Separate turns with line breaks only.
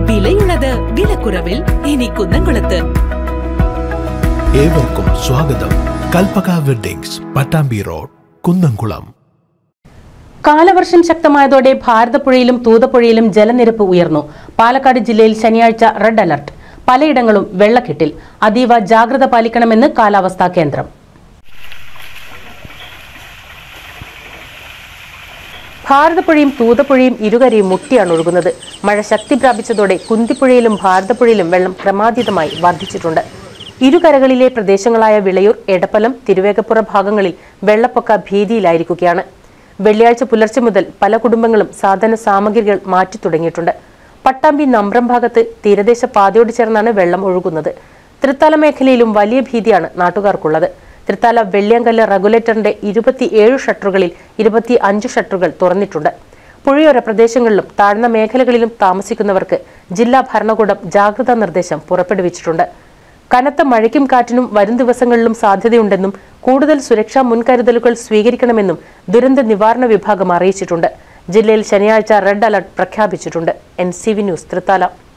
വിലയുള്ളത് വിലക്കുറവിൽ ഇനി കുന്നംകുളത്ത്
ഏവർക്കും സ്വാഗതം കൽപ്പക വെഡ്ഡിങ്സ് പട്ടാമ്പി റോഡ് കുന്നംകുളം
കാലവർഷം ശക്തമായതോടെ ഭാരതപ്പുഴയിലും തൂതപ്പുഴയിലും ജലനിരപ്പ് ഉയർന്നു പാലക്കാട് ജില്ലയിൽ ശനിയാഴ്ച റെഡ് അലർട്ട് പലയിടങ്ങളും വെള്ളക്കെട്ടിൽ അതീവ ജാഗ്രത പാലിക്കണമെന്ന് കാലാവസ്ഥാ കേന്ദ്രം ഭാരതപ്പുഴയും തൂതപ്പുഴയും ഇരുകരയും മുട്ടിയാണ് ഒഴുകുന്നത് മഴ ശക്തി പ്രാപിച്ചതോടെ കുന്തിപ്പുഴയിലും ഭാരതപ്പുഴയിലും വെള്ളം ക്രമാതീതമായി വർദ്ധിച്ചിട്ടുണ്ട് ഇരുകരകളിലെ പ്രദേശങ്ങളായ വിളയൂർ എടപ്പലം തിരുവേഗപ്പുറ ഭാഗങ്ങളിൽ വെള്ളപ്പൊക്ക ഭീതിയിലായിരിക്കുകയാണ് വെള്ളിയാഴ്ച പുലർച്ചെ മുതൽ പല കുടുംബങ്ങളും സാധന സാമഗ്രികൾ മാറ്റി തുടങ്ങിയിട്ടുണ്ട് പട്ടാമ്പി നമ്പ്രം ഭാഗത്ത് തീരദേശ പാതയോട് ചേർന്നാണ് വെള്ളം ഒഴുകുന്നത് തൃത്താല മേഖലയിലും വലിയ ഭീതിയാണ് നാട്ടുകാർക്കുള്ളത് തൃത്താല വെള്ളിയങ്കല്ല് റെഗുലേറ്ററിന്റെ ഇരുപത്തിയേഴ് ഷട്ടറുകളിൽ ഇരുപത്തി അഞ്ച് ഷട്ടറുകൾ തുറന്നിട്ടുണ്ട് പുഴയോര പ്രദേശങ്ങളിലും താഴ്ന്ന മേഖലകളിലും താമസിക്കുന്നവർക്ക് ജില്ലാ ഭരണകൂടം ജാഗ്രതാ നിർദ്ദേശം പുറപ്പെടുവിച്ചിട്ടുണ്ട് കനത്ത മഴയ്ക്കും കാറ്റിനും വരും ദിവസങ്ങളിലും സാധ്യതയുണ്ടെന്നും കൂടുതൽ സുരക്ഷാ മുൻകരുതലുകൾ സ്വീകരിക്കണമെന്നും ദുരന്ത നിവാരണ വിഭാഗം അറിയിച്ചിട്ടുണ്ട് ജില്ലയിൽ ശനിയാഴ്ച റെഡ് അലർട്ട് പ്രഖ്യാപിച്ചിട്ടുണ്ട് N C V news Thrithala